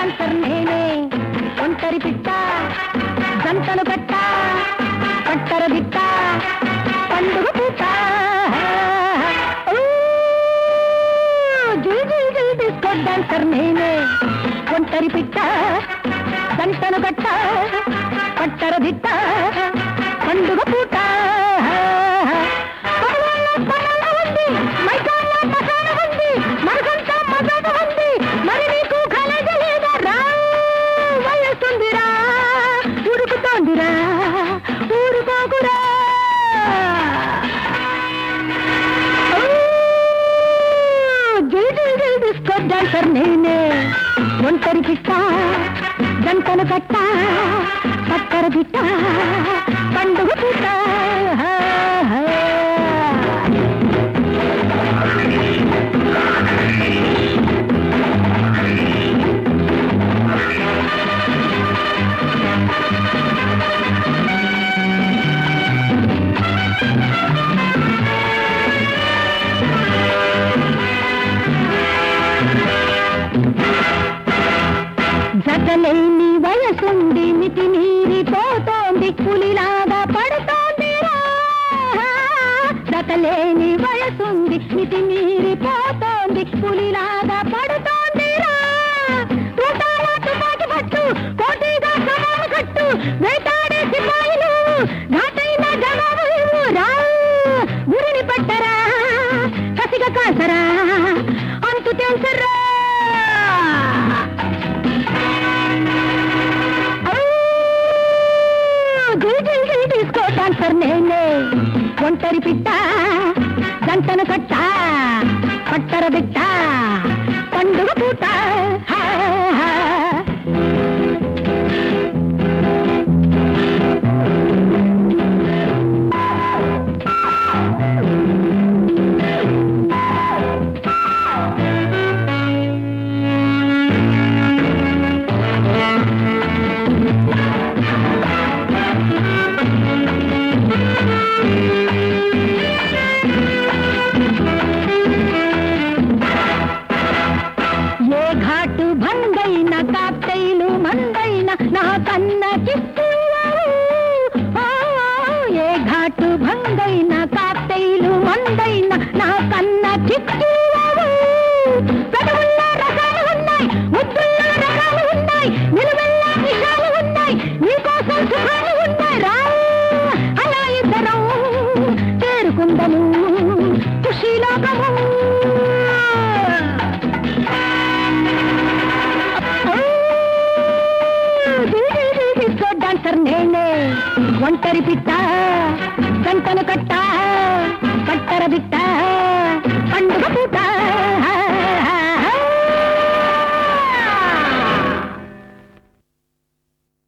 Dancer నేనే ఒంటరి పిట్ట జంటలు కట్ట పట్టర బిట్ట పండుగ పూట ఊ, జుల్ జుల్ జుల్ డిస్కో డాన్సర్ నేనే ఒంటరి పిట్ట జంటను కట్ట పట్టర బిట్ట పండుగ పూట పగవాళ్ళ పగల ఉంది, మైకాళ్ళ మసాల ఉంది, మనసంతా మజాగా ఉంది, మరి నీకు కలగ లేదా రా వయసుందిరా ఉరుకుతోందిరా ఊరుకోకురా ఊ, జిల్ జిల్ జిల్ డిస్కో డాన్సర్ నేనే ఒంటరి పిట్ట గంటలు కట్ట పక్కర పిట్ట పండుగ పిట్ట జతలేని వయసుండి మితి మీరి పోతోంది పులిలాగా పడుతోంది జతలేని వయసుంది మితి మీరి పోతోంది పులిలాగా పడుతోంది తుపాకి పట్టు కోటిగా సమాన కట్టు వేటాడే సిపాయిలు ఘాటైన జవాబు ఇవ్వు. రా గురిని పట్టరా కసిగా కాసరా అంతు తెలుసరా తీసుకో డాన్సర్ నేనే ఒంటరి పిట్ట గంటను కట్ట పట్టర బిట్ట పండుగ పూట హా, హా. ఏ ఘాటు భంగైన కాక్టైలు మందైన నా కన్న చిక్కువారు ఏ ఘాటు భంగైన కాక్టైలు మందైన నా కన్న చిక్కువారు పెదవుల్ల రకాలు ఉన్నాయి ముద్దుల్ల రకాలు ఉన్నాయి నిలువెల్ల విషాలు ఉన్నాయి నీకోసం సుఖాలు ఉన్నాయి రా అలా ఇద్దరం చేరుకుందము ఖుషీలోకము డిస్కో డాన్సర్ నేనే ఒంటరి పిట్ట గంటను కట్ట